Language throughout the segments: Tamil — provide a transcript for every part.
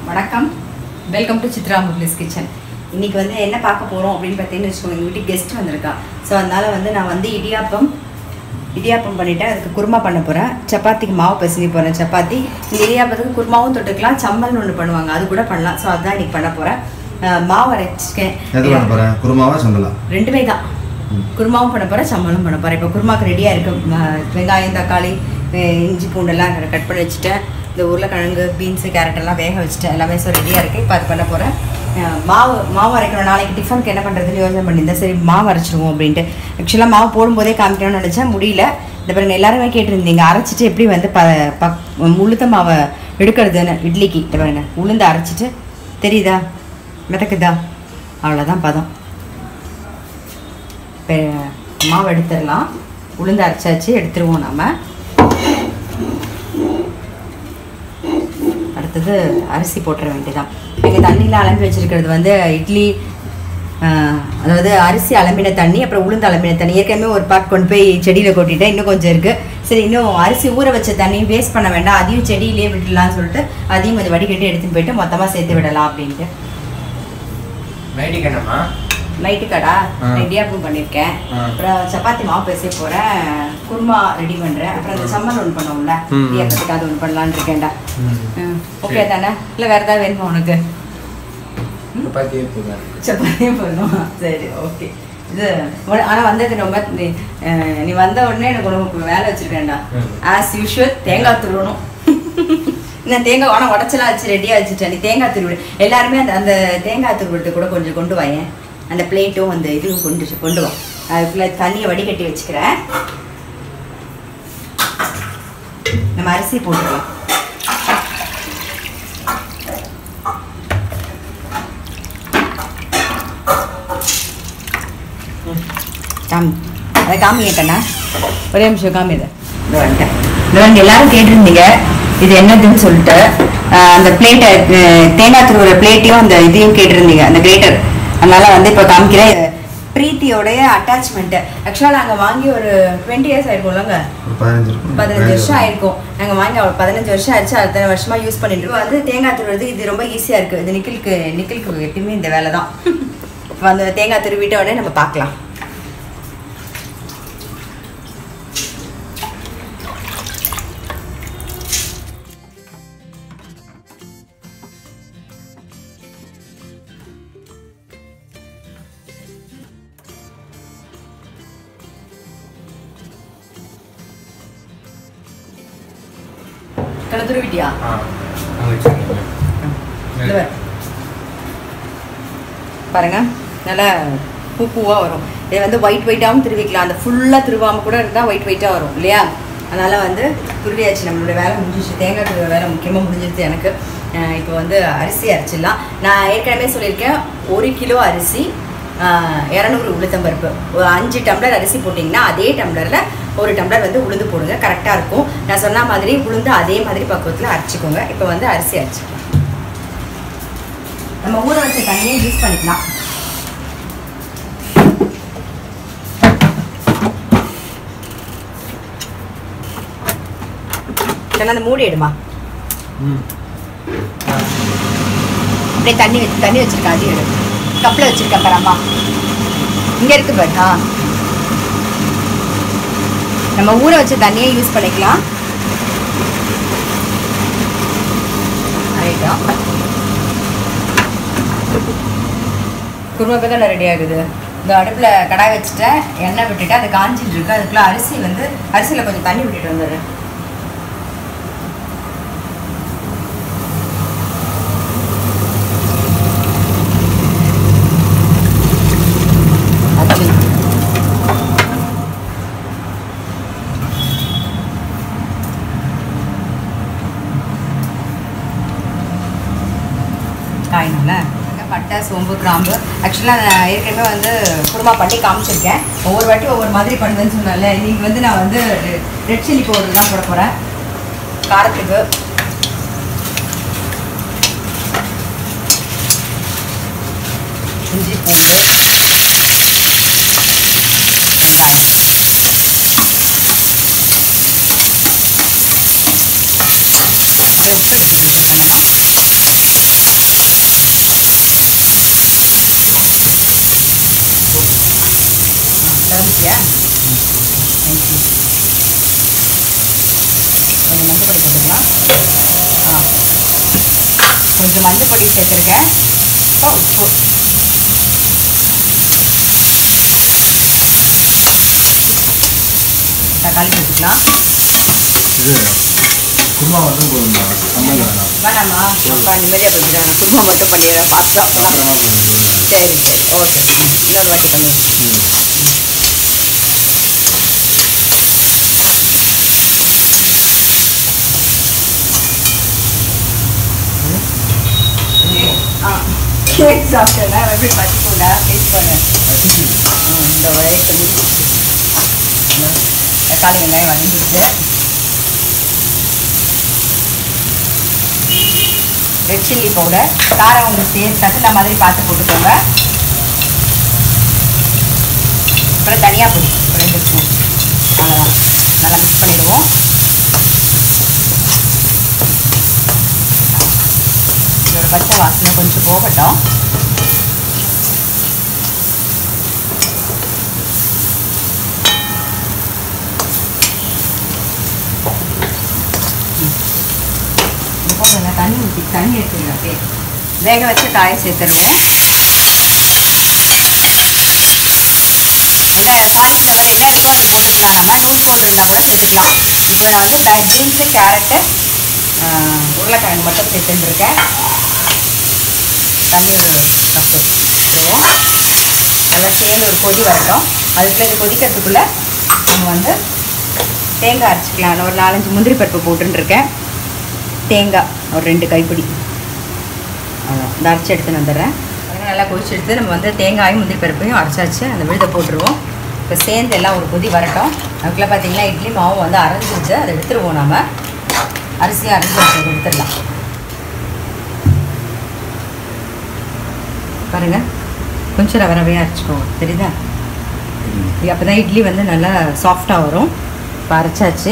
வணக்கம் welcome to Chitra Murali's kitchen இன்னைக்கு வந்து என்ன பார்க்க போகிறோம் அப்படின்னு பார்த்தீங்கன்னு வச்சுக்கோங்க எங்கள் வீட்டுக்கு கெஸ்ட் வந்திருக்கா ஸோ அதனால வந்து நான் வந்து இடியாப்பம் இடியாப்பம் பண்ணிவிட்டேன் அதுக்கு குருமா பண்ண போகிறேன் சப்பாத்திக்கு மாவு பிசைஞ்சு போகிறேன் சப்பாத்தி இந்த இடியாப்பத்துக்கு குருமாவும் தொட்டுக்கலாம் சம்மல்னு ஒன்று பண்ணுவாங்க அது கூட பண்ணலாம் ஸோ அதுதான் இன்னைக்கு பண்ண போகிறேன் மாவு அரைச்சிக்கேன் எது பண்ண போறேன் குருமாவா சம்பளம் ரெண்டுமே தான் குருமாவும் பண்ண போகிறேன் சம்பளம் பண்ண போகிறேன் இப்போ குருமாக்கு ரெடியாக இருக்கு ம- வெங்காயம் தக்காளி அஹ் இஞ்சி பூண்டெல்லாம் கட் பண்ணி வச்சுட்டேன் இந்த உருளைக்கிழங்கு பீன்ஸு கேரட் எல்லாம் வேக வச்சுட்டேன் எல்லாமே ஸோ ரெடியாக இருக்குது இப்போ அது பண்ண போகிறேன் மாவு மாவு அரைக்கணும் நாளைக்கு டிஃபனுக்கு என்ன பண்ணுறதுன்னு யோசனை பண்ணியிருந்தேன் சரி மாவு அரைச்சிடுவோம் அப்படின்ட்டு ஆக்சுவலாக மாவு போடும்போதே காமிக்கணும்னு நினச்சேன் முடியல இந்த பாருங்க எல்லாருமே கேட்டிருந்தீங்க அரைச்சிட்டு எப்படி வந்து ப பக் உளுத்த மாவை எடுக்கிறதுன்னு இட்லிக்கு இந்த பாருங்க உளுந்து அரைச்சிட்டு தெரியுதா மிதக்குதா அவ்வளோதான் பதம் இப்போ மாவு எடுத்துடலாம் உளுந்து அரைச்சாச்சு எடுத்துருவோம் நம்ம அடுத்தது அரிசி போட்டுற வேண்டியதான் எங்கள் தண்ணியில் அலம்பி வச்சிருக்கிறது வந்து இட்லி ஆஹ், அதாவது அரிசி அலம்பின தண்ணி அப்புறம் உளுந்து அலம்பின தண்ணி ஏற்கனவே ஒரு பாட் கொண்டு போய் செடியில் கொட்டிட்டேன் இன்னும் கொஞ்சம் இருக்குது சரி இன்னும் அரிசி ஊற வச்ச தண்ணியும் வேஸ்ட் பண்ண வேண்டாம் அதையும் செடியிலேயே விட்டுடலாம்னு சொல்லிட்டு அதையும் கொஞ்சம் வடிகட்டி எடுத்துன்னு போயிட்டு மொத்தமாக சேர்த்து விடலாம் அப்படின்ட்டு நைட்டுக்கு என்னம்மா நைட்டு கடா ஆ. இடியாப்பம் பண்ணியிருக்கேன் ஆ. அப்புறம் சப்பாத்தி மாவு பேச போகிறேன் குருமா ரெடி பண்ணுறேன் அப்புறம் அந்த சம்மல் ஒன்று பண்ணுவோம்ல ம். இடியாப்பத்துக்கு அது ஒன்று பண்ணலான்னு இருக்கேன்டா ம். ஓகே தானே இல்லை வேறு ஏதாவது வேணுமா உனக்கு சப்பாத்தி இருக்குதா சப்பாத்தியும் பண்ணும் சரி ஓகே இது உன- ஆனா வந்தது ரொம்ப நீ அஹ், நீ வந்த உடனே எனக்கு உனக்கு வேலை வச்சிருக்கேன்டா ம். ஆஸ் யூஷுவல் தேங்காய் துருவணும் நான் தேங்காய் ஆனால் உடச்சலாம் வச்சு ரெடியாக வச்சுட்டேன் நீ தேங்காய் துருவிடு எல்லாருமே அந்த அந்த தேங்காய் துருவிட்டு கூட கொஞ்சம் கொண்டு வாயேன் அந்த பிளேட்டும் அந்த இதுவும் கொண்டு கொண்டு வா அதுக்குள்ள தண்ணியை வடிகட்டி வச்சுக்கிறேன் நம்ம அரிசி போட்டுக்கலாம் காமி அதை காமிங்க கண்ணா ஒரே நிமிஷம் காமி இதை இந்த வந்துட்டேன் இந்த வந்து எல்லாரும் கேட்டிருந்தீங்க இது என்னதுன்னு சொல்லிட்டு ஆஹ் அந்த பிளேட்டை தேங்காய் துருவுற பிளேட்டையும் அந்த இதையும் கேட்டிருந்தீங்க அந்த கிரேட்டர் அதனால வந்து இப்போ காமிக்கிறேன் இது பிரீத்தியோடைய அட்டாச்மெண்ட்டு ஆக்சுவலாக நாங்கள் வாங்கி ஒரு டுவெண்ட்டி இயர்ஸ் ஆயிருக்கும்லங்க ஒரு பதினஞ்சு இருக்கும் பதினஞ்சு வருஷம் ஆயிருக்கும் நாங்கள் வாங்கி ஒரு பதினஞ்சு வருஷம் ஆயிடுச்சு அத்தனை வருஷமா யூஸ் பண்ணிட்டு இருக்கோம் வந்து தேங்காய் துருவது இது ரொம்ப ஈஸியாக இருக்குது இது நிக்கிலுக்கு நிக்கிலுக்கு எப்பயுமே இந்த வேலை தான் இப்போ அந்த தேங்காய் துருவிட்ட உடனே நம்ம பார்க்கலாம் கடை துருவிட்டியா ஆ அங்கே வச்சுருக்கீங்க இது பாரு. பாருங்க நல்லா பூ பூவாக வரும் இது வந்து ஒயிட் ஒயிட்டாகவும் திருவிக்கலாம் அந்த ஃபுல்லாக திருவாமல் கூட இருந்தால் ஒயிட் ஒயிட்டாக வரும் இல்லையா அதனால் வந்து துருவியாச்சு நம்மளோட வேலை முடிஞ்சிச்சு தேங்காய் துருவ வேலை முக்கியமாக முடிஞ்சிருச்சு எனக்கு அஹ் இப்போ வந்து அரிசி அரைச்சிடலாம் நான் ஏற்கனவே சொல்லியிருக்கேன் ஒரு கிலோ அரிசி அஹ், இரநூறு உளுத்தம்பருப்பு ஒரு அஞ்சு டம்ளர் அரிசி போட்டிங்கன்னா அதே டம்ளரில் ஒரு டம்ளர் வந்து உளுந்து போடுங்க கரெக்டாக இருக்கும் நான் சொன்ன மாதிரி உளுந்து அதே மாதிரி பக்குவத்தில் அரைச்சிக்கோங்க இப்போ வந்து அரிசி அரைச்சிக்கலாம் நம்ம ஊற வச்ச தண்ணியை யூஸ் பண்ணிக்கலாம் சரி அந்த மூடி எடுமா ம் அப்படியே தண்ணி வச்சு தண்ணி வச்சிருக்கேன் அதையும் எடு கப்பில் வச்சிருக்கேன் பாரு அம்மா இங்கே இருக்கு பாரு ஆ நம்ம ஊற வச்ச தண்ணியை யூஸ் பண்ணிக்கலாம் ரைட்டா குருமா இப்போ தான் ரெடி ஆகுது இந்த அடுப்பில் கடாய் வச்சுட்டேன் எண்ணெய் விட்டுட்டு அது காஞ்சிட்டு இருக்கு அதுக்குள்ளே அரிசி வந்து அரிசியில் கொஞ்சம் தண்ணி விட்டுட்டு வந்துடுறேன் அச்சு காயணும்ல பட்டை சோம்பு கிராம்பு ஆக்சுவலாக நான் ஏற்கனவே வந்து குருமா பண்ணி காமிச்சிருக்கேன் ஒவ்வொரு வாட்டி ஒவ்வொரு மாதிரி பண்ணுவேன்னு சொன்னேன்ல இன்னைக்கு வந்து நான் வந்து ரெட் சில்லி பவுடர் தான் போட போகிறேன் காரத்துக்கு இஞ்சி பூண்டு வெங்காயம் உப்பு இப்படி மென்ஷன் பண்ணணும் ஆரம்பிச்சியா தேங்க்யூ கொஞ்சம் மஞ்சள் பொடி போட்டுக்கலாம் ஆ கொஞ்சம் மஞ்சள் பொடி சேர்த்துருக்கேன் இப்போ உப்பு தக்காளி போட்டுக்கலாம் இது குருமா மட்டும் போதுங்களா சம்பளம் வேணாம் வேணாமா அப்பா நிம்மதியாக போய்க்கிறேன் குருமா மட்டும் பண்ணிடுறேன் பாஸ்தா அப்புறமா போதும் சரி சரி ஓகே இன்னொரு வாட்டி பண்ணி ம் ஆ கேக் சாப்பிட்டேன்னா எப்படி பச்சிக்கோண்டா டேஸ்ட் பண்ணு ம், இந்த ஒரே பண்ணி தக்காளி வெங்காயம் வதங்கிடுச்சு ரெட் சில்லி பவுடர் காரம் உங்களுக்கு டேஸ்ட் தகுந்த மாதிரி பார்த்து போட்டுக்கோங்க அப்புறம் தனியா பொடி ஒரு ரெண்டு ஸ்பூன் அவ்வளோதான் நல்லா மிக்ஸ் பண்ணிடுவோம் இதோட பச்சை வாசனை கொஞ்சம் போகட்டும் இது போதும் தண்ணி ஊற்றி தண்ணி எடுத்துருங்க அப்படியே வேக வச்ச காயை சேர்த்துருவோம் என்ன காலிஃப்ளவர் என்ன இருக்கோ அது போட்டுக்கலாம் நம்ம நூல் கோல் இருந்தால் கூட சேர்த்துக்கலாம் இப்போ நான் வந்து பீன்ஸு கேரட்டு உருளைக்கிழங்கு மட்டும் சேர்த்துருக்கேன் தண்ணி ஒரு கப்பு விட்டுருவோம் நல்லா சேர்ந்து ஒரு கொதி வரட்டும் அதுக்குள்ளே இது கொதிக்கிறதுக்குள்ளே நம்ம வந்து தேங்காய் அரைச்சிக்கலாம் நான் ஒரு நாலஞ்சு முந்திரி பருப்பு போட்டுருக்கேன் தேங்காய் ஒரு ரெண்டு கைப்பிடி அவ்வளோ இந்த அரைச்சி எடுத்துன்னு வந்துடுறேன் அதெல்லாம் நல்லா கொதிச்சு எடுத்து நம்ம வந்து தேங்காயும் முந்திரி பருப்பையும் அரைச்சாச்சு அந்த விழுதை போட்டுருவோம் இப்போ சேர்ந்து எல்லாம் ஒரு கொதி வரட்டும் அதுக்குள்ளே பார்த்தீங்கன்னா இட்லி மாவும் வந்து அரைஞ்சிச்சு அதை எடுத்துருவோம் நாம அரிசியும் அரைஞ்சி வச்சு எடுத்துடலாம் பாருங்க கொஞ்சம் ரவை ரவையாக அரைச்சிக்கோங்க தெரியுதா அப்போ தான் இட்லி வந்து நல்லா சாஃப்டாக வரும் இப்போ அரைச்சாச்சு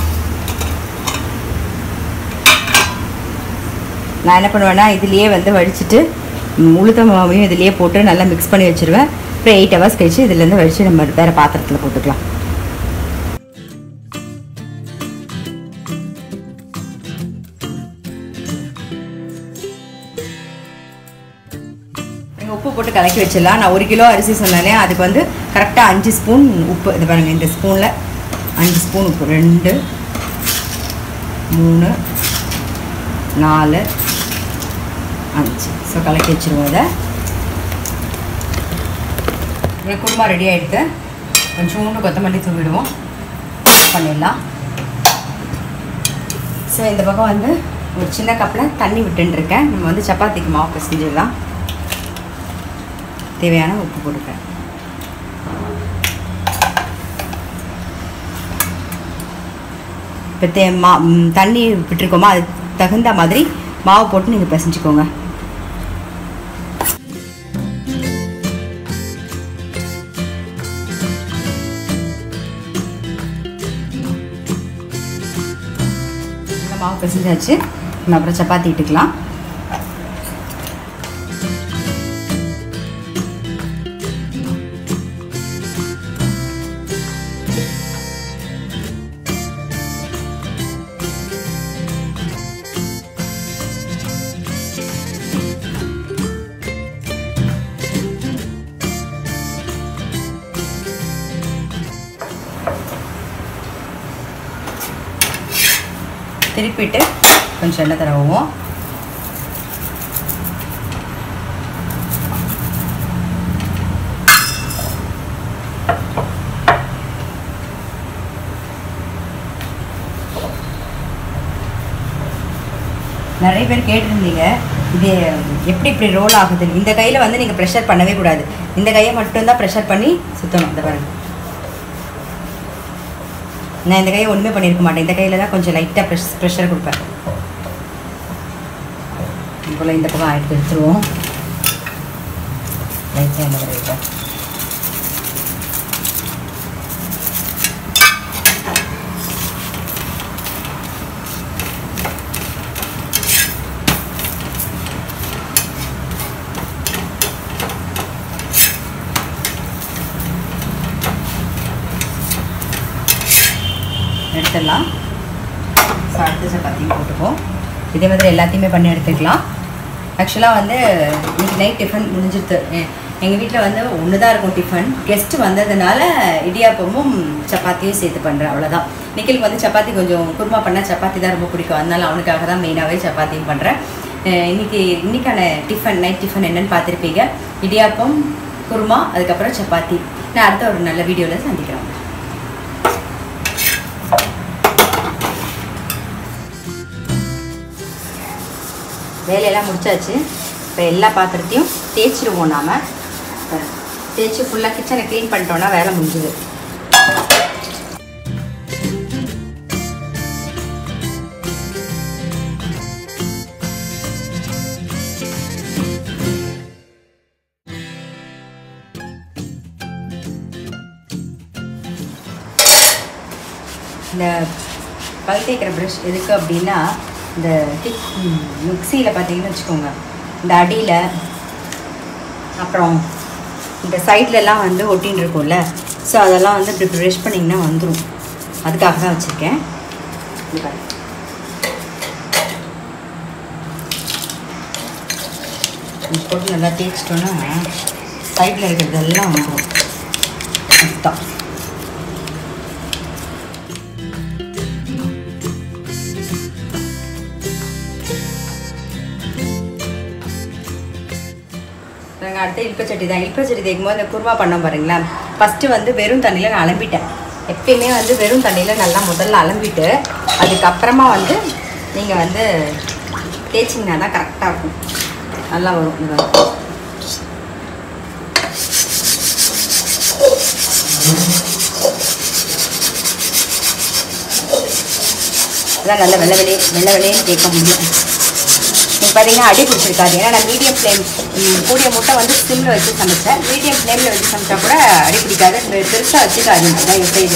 நான் என்ன பண்ணுவேன்னா இதுலேயே வந்து வடிச்சிட்டு ம், உளுத்த மாவையும் இதுலேயே போட்டு நல்லா மிக்ஸ் பண்ணி வச்சுருவேன் அப்புறம் எயிட் ஹவர்ஸ் கழிச்சு இதுலேருந்து வடித்து நம்ம வேறு பாத்திரத்தில் போட்டுக்கலாம் நீங்கள் உப்பு போட்டு கலக்கி வச்சிடலாம் நான் ஒரு கிலோ அரிசி சொன்னேனே அதுக்கு வந்து கரெக்டாக அஞ்சு ஸ்பூன் உப்பு இது பாருங்கள் இந்த ஸ்பூனில் அஞ்சு ஸ்பூன் உப்பு ரெண்டு மூணு நாலு அஞ்சு ஸோ கலக்கி வச்சுருவோம் இதை இங்கே குருமா ரெடி ஆகிடுது கொஞ்சோண்டு கொத்தமல்லி தூவிடுவோம் பண்ணிடலாம் ஸோ இந்த பக்கம் வந்து ஒரு சின்ன கப்பில் தண்ணி விட்டுருக்கேன் நம்ம வந்து சப்பாத்திக்கு மாவு பிசைஞ்சிடலாம் தேவையான உப்பு போட்டுப்பேன் இப்போ தே மா ம், தண்ணி விட்டுருக்கோமா அது தகுந்த மாதிரி மாவு போட்டு நீங்கள் பிசைஞ்சுக்கோங்க இந்த மாவு பிசைஞ்சாச்சு நம்ம அப்புறம் சப்பாத்தி இட்டுக்கலாம் திருப்பிட்டு கொஞ்சம் எண்ணெய் தடவுவோம் நிறைய பேர் கேட்டிருந்தீங்க இது எப்படி இப்படி ரோல் ஆகுது இந்த கையில் வந்து நீங்கள் ப்ரெஷர் பண்ணவே கூடாது இந்த கையை மட்டும்தான் ப்ரெஷர் பண்ணி சுற்றணும் இந்த பாருங்க நான் இந்த கையை ஒன்றுமே பண்ணியிருக்க மாட்டேன் இந்த கையில் தான் கொஞ்சம் லைட்டாக ப்ரெஷ் ப்ரெஷர் கொடுப்பேன் போல் இந்த பக்கம் எடுத்து எடுத்துருவோம் லைட்டாக இந்த லைட்டாக எடுத்துடலாம் ஸோ அடுத்த சப்பாத்தியும் போட்டுப்போம் இதே மாதிரி எல்லாத்தையுமே பண்ணி எடுத்துக்கலாம் ஆக்சுவலாக வந்து இன்னைக்கு நைட் டிஃபன் முடிஞ்சிருது எங்கள் வீட்டில் வந்து ஒன்று தான் இருக்கும் டிஃபன் கெஸ்ட்டு வந்ததுனால இடியாப்பமும் சப்பாத்தியும் சேர்த்து பண்ணுறேன் அவ்வளோதான் நிக்கிலுக்கு வந்து சப்பாத்தி கொஞ்சம் குருமா பண்ணால் சப்பாத்தி தான் ரொம்ப பிடிக்கும் அதனால அவனுக்காக தான் மெயினாகவே சப்பாத்தியும் பண்ணுறேன் இன்னைக்கு இன்னைக்கான டிஃபன் நைட் டிஃபன் என்னன்னு பார்த்துருப்பீங்க இடியாப்பம் குருமா அதுக்கப்புறம் சப்பாத்தி நான் அடுத்த ஒரு நல்ல வீடியோவில் சந்திக்கிறேன் வேலையெல்லாம் முடிச்சாச்சு இப்போ எல்லா பாத்திரத்தையும் தேய்ச்சிருவோம் நாம் தேய்ச்சி ஃபுல்லாக கிச்சனை க்ளீன் பண்ணிட்டோன்னா வேலை முடிஞ்சுது இந்த பல் தேய்க்கிற ப்ரஷ் எதுக்கு அப்படின்னா இந்த டிக் மிக்சியில் பார்த்தீங்கன்னு வச்சுக்கோங்க இந்த அடியில் அப்புறம் இந்த சைட்லலாம் வந்து ஒட்டின்னு இருக்கும்ல ஸோ அதெல்லாம் வந்து இப்படி ப்ரஷ் பண்ணிங்கன்னா வந்துடும் அதுக்காக தான் வச்சுருக்கேன் இது பாரு. இது போட்டு நல்லா தேய்ச்சிட்டோன்னா சைடில் இருக்கிறதெல்லாம் வந்துடும் அதுதான் நாங்கள் அடுத்து இல்பச்சட்டி தான் இல்பச்சட்டி தேய்க்கும் போது இந்த குருமா பண்ணோம் பாருங்களேன் ஃபஸ்ட்டு வந்து வெறும் தண்ணியில் நான் அலம்பிட்டேன் எப்பயுமே வந்து வெறும் தண்ணியில் நல்லா முதல்ல அலம்பிட்டு அதுக்கப்புறமா வந்து நீங்கள் வந்து தேய்ச்சிங்கன்னா தான் கரெக்டாக இருக்கும் நல்லா வரும் இந்த மாதிரி. அதான் நல்ல வெள்ளை வெளியே வெள்ளை வெளியேன்னு கேட்க முடியும் நீங்கள் பார்த்தீங்கன்னா அடி பிடிச்சிருக்காது ஏன்னா நான் மீடியம் ஃப்ளேம் கூடிய முட்டை வந்து சிம்மில் வச்சு சமைச்சேன் மீடியம் ஃப்ளேமில் வச்சு சமைச்சா கூட அடி பிடிக்காது இந்த பெருசாக வச்சுக்காது தயவு செய்து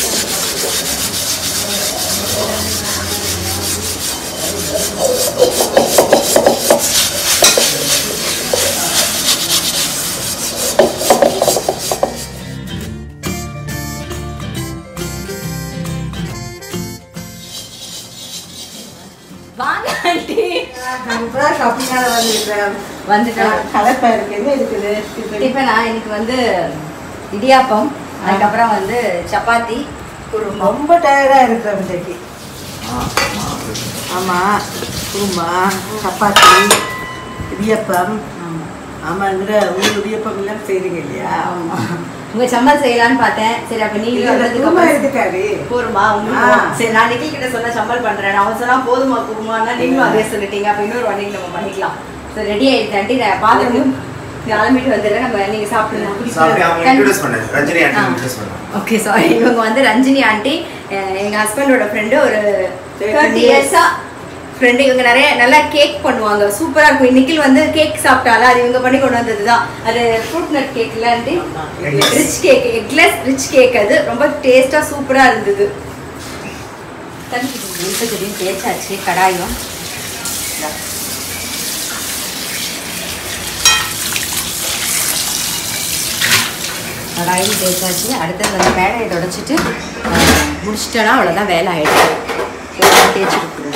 வாங்க ஆண்டி நான் இப்பதான் ஷாப்பிங்காக வந்திருக்கிறேன் வந்துட்டேன் கலப்பா இருக்கு என்ன இருக்குது டிஃபன் டிஃபனா இன்னைக்கு வந்து இடியாப்பம் அதுக்கப்புறம் வந்து சப்பாத்தி குருமா ரொம்ப டயர்டா இருக்கிறேன் இன்றைக்கு ஆமா குருமா சப்பாத்தி இடியப்பம் ஆமா இந்த ஊர் இடியப்பம் எல்லாம் செய்றீங்க இல்லையா ஆமா உங்க சம்பல் செய்யலாம்னு பார்த்தேன் சரி அப்ப நீங்களும் இல்ல, வந்ததுக்கு குருமா அப்புறம் எடுத்துக்காரு போருமா ஆ. உங்களுக்கு சரி நான் நிக்கில் கிட்ட சொன்ன சம்பல் பண்றேன் அவன் சொன்னா போதுமா குருமான்னா நீங்களும் அதே சொல்லிட்டீங்க அப்ப இன்னொரு வண்டிக்கு நம்ம பண்ணிக்கலாம் சரி ரெடி ஆயிடுச்சு ஆண்டி நான் பாத்திரம் கிளம்பிட்டு வந்துடுறேன் நம்ம நீங்க சாப்பிட்டு அவங்க இன்ட்ரடியூஸ் சாப்பிடுங்க பண்ணு ரஜினி ஆண்டி ஆ. இன்ட்ரடியூஸ் பண்ணு ஓகே சாரி இவங்க வந்து ரஞ்சினி ஆண்டி அஹ் எங்க ஹஸ்பண்டோட ஃப்ரெண்டு ஒரு Thirty தேர்ட்டி years. இயர்ஸா ஃப்ரெண்டு இவங்க நிறைய நல்லா கேக் பண்ணுவாங்க சூப்பரா இருக்கும் இன்னைக்கு வந்து கேக் சாப்பிட்டால அது இவங்க பண்ணி கொண்டு வந்தது தான் அது ஃப்ரூட் நட் கேக்ல aunty Eggless. Rich cake eggless rich cake அது ரொம்ப டேஸ்டா சூப்பரா இருந்தது செடியும் தேய்ச்சாச்சு கடாயும் கடாயும் தேய்ச்சாச்சு அடுத்தது வந்து மேடையை தொடச்சிட்டு அஹ், முடிச்சிட்டேன்னா அவ்வளோதான் வேலை ஆகிடும் தேய்ச்சி கொடுக்குறேன்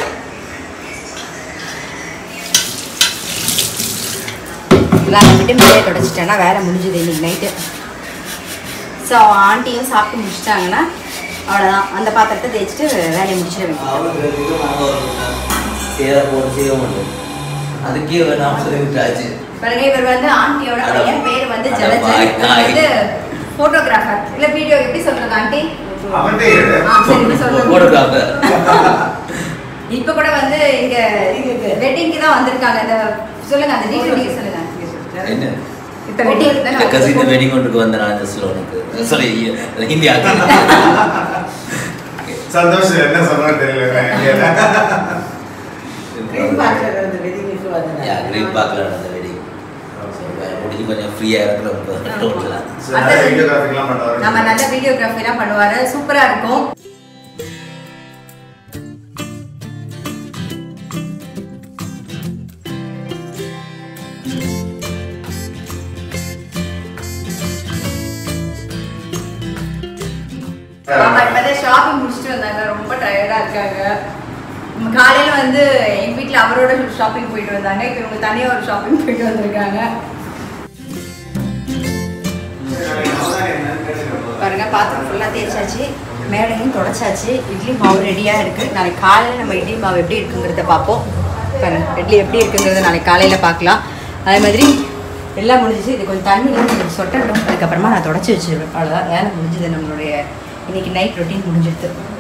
எல்லாம் விட்டு மேலே தொடச்சிட்டேன்னா வேலை முடிஞ்சுது இன்னைக்கு நைட்டு ஸோ ஆண்டியும் சாப்பிட்டு முடிச்சிட்டாங்கன்னா அவ்வளோதான் அந்த பாத்திரத்தை தேய்ச்சிட்டு வேலையை முடிச்சிட வேண்டியது சேர போட செய்ய மாட்டோம் அதுக்கே ஒரு நாற்பது விட்டாச்சு பாருங்க இவர் வந்து ஆண்டியோட அட- பையன் பேர் வந்து அட ஜலஜன் பாய், இவர் நாய். வந்து போட்டோகிராஃபர் இல்ல வீடியோ எப்படி சொல்றது ஆண்டி அவன்கிட்ட இரு. ஆ சரி இப்ப சொல்லுங்க போட்டோகிராஃபர் இப்ப கூட வந்து இங்க வெட்டிங்க்கு தான் வந்திருக்காங்க இந்த சொல்லுங்க அந்த டீட்டெயில் நீங்க சொல்லுங்க என்ன இப்ப வெட்டிங் இந்த கசின் வெட்டிங் கொண்டுக்கு வந்த நான் ஜஸ்ட்ல உனக்கு சாரி ஹிந்தி ஆக்கு சந்தோஷம் என்ன சொல்றான்னு தெரியல ஐடியால. கிரீன் பார்க்கல அந்த வெடிங்க்கு யா வந்தேன் கிரீன் பார்க்ல நடந்த வெட்டிங் முடிஞ்சு கொஞ்சம் ஃப்ரீயா இருக்கிறோம் டோட்டலா So, நிறைய வீடியோகிராஃபிக்லாம் பண்ணுவாரு நம்ம நல்ல வீடியோகிராஃபி எல்லாம் பண்ணுவாரு சூப்பரா இருக்கும் ஆமா இப்பதான் ஷாப்பிங் முடிச்சுட்டு வந்தாங்க ரொம்ப டயர்டா இருக்காங்க நம்ம காலையில வந்து எங்க வீட்ல அவரோட ஷாப்பிங் போயிட்டு வந்தாங்க இப்போ இவங்க தனியா ஒரு ஷாப்பிங் போயிட்டு வந்திருக்காங்க பாருங்க பாத்திரம் ஃபுல்லாக தேய்ச்சாச்சு மேடையும் தொடச்சாச்சு இட்லி மாவு ரெடியாக இருக்குது நாளைக்கு காலையில் நம்ம இட்லி மாவு எப்படி இருக்குங்கிறத பார்ப்போம் பாருங்க இட்லி எப்படி இருக்குங்கிறத நாளைக்கு காலையில் பார்க்கலாம் அதே மாதிரி எல்லாம் முடிஞ்சிச்சு இது கொஞ்சம் தண்ணியில் கொஞ்சம் சொட்டட்டும் அதுக்கப்புறமா நான் தொடச்சி வச்சிருவேன் அவ்வளோதான் வேலை முடிஞ்சது நம்மளுடைய இன்னைக்கு நைட் ரொட்டீன் முடிஞ்சிடுது